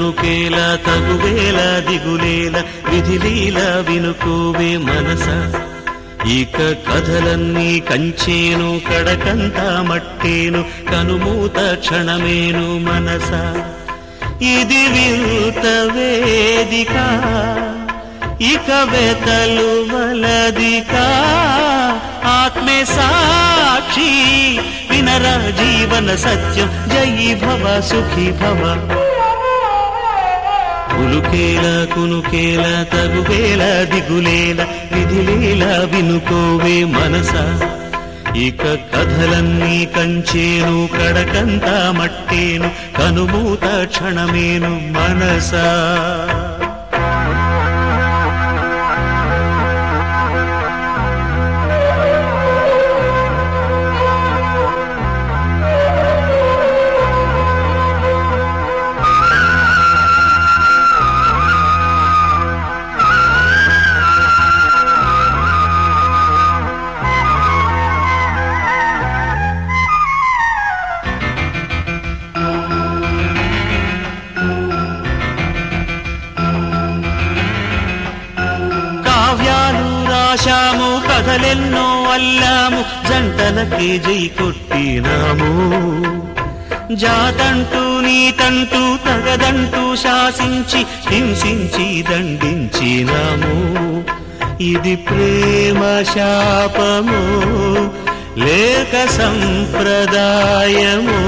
కునుకేల తగువేల దిగులేల విధిలీల వినుకోవే మనస ఇక కథలన్నీ కంచేను కడకంతా మట్టేను కనుమూత క్షణమేను మనస ఇది వింత వేదిక ఇక వెతలు వలదిక ఆత్మే సాక్షి వినరా జీవన సత్యం జయి భవ సుఖీ భవ కులుకేల కునుకేల తగువేల దిగులేల విధిలేల వినుకోవే మనస ఇక కథలన్నీ కంచేను కడకంతా మట్టేను కనుమూత క్షణమేను మనసా కావ్యాలు రాశాము కథలెన్నో అల్లాము జంటలకే జై కొట్టినాము జాతంటూ నీతంటూ తగదంటూ శాసించి హింసించి దండించినాము ఇది ప్రేమ శాపము లేక సంప్రదాయము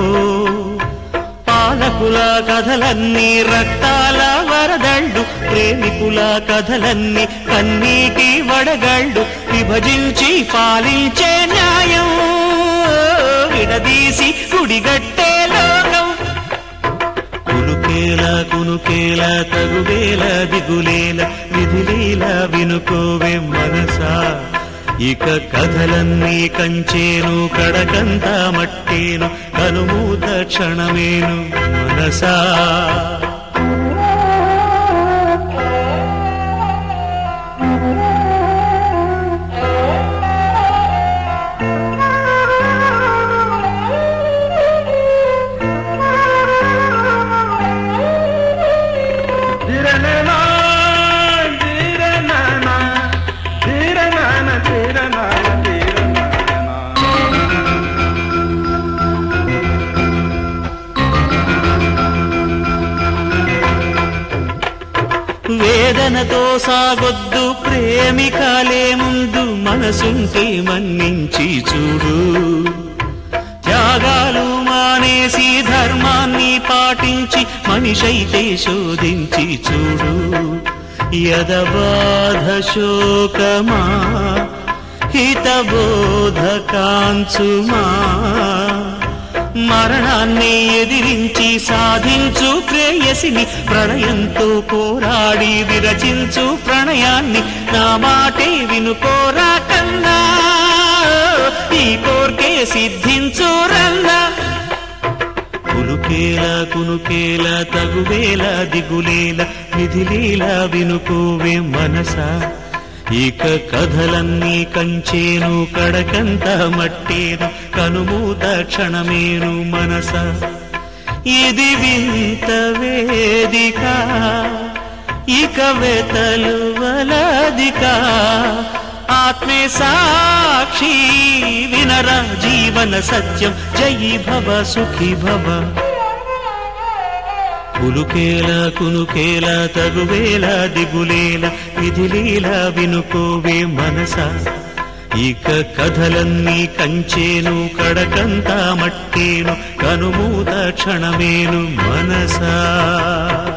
పాలకుల కథలన్నీ రక్తాల వరదళ్ళు ప్రేమికుల కథలన్నీ కన్నీటి వడగళ్ళు విభజించి పాలించే న్యాయం విడదీసి గుడిగట్టే లోకం కునుకేల కునుకేల తగువేల దిగులేల విధిలీల వినుకోవే మనసా ఇక కథలన్నీ కంచేను కడకంతా మట్టేను కనుమూత క్షణమేను మనసా ధీరననా, ధీరననా, ధీరనన, ధీరనన, ధీరనన. వేదనతో సాగొద్దు ప్రేమికాలే ముందు మనసుంటే మన్నించి చూడు త్యాగాలు మానేసి ధర్మాన్ని పాటించి మనిషైతే శోధించి చూడు యదబాధ శోకమా హితబోధ కాంచుమా మరణాన్ని ఎదిరించి సాధించు ప్రేయసిని ప్రళయంతో పోరాడి విరచించు ప్రణయాన్ని నా మాటే వినుకోరా కన్నా ఈ కోర్కే సిద్ధించు రన్నా కులుకేల కునుకేల తగువేల దిగులేల విధిలీల వినుకోవే మనసా ఇక కథలన్నీ కంచేను కడకంత మట్టేను కనుమూత క్షణమేను మనస ఇది వింత వేదిక ఇక వెతలు వలదిక ఆత్మే సాక్షి వినర జీవన సత్యం జయి భవ సుఖీ భవ కులుకేల కునుకేల తగువేల దిగులేల విధిలీల వినుకోవే మనస ఇక కథలన్నీ కంచేను కడకంతా మట్టేను కనుమూత క్షణమేను మనసా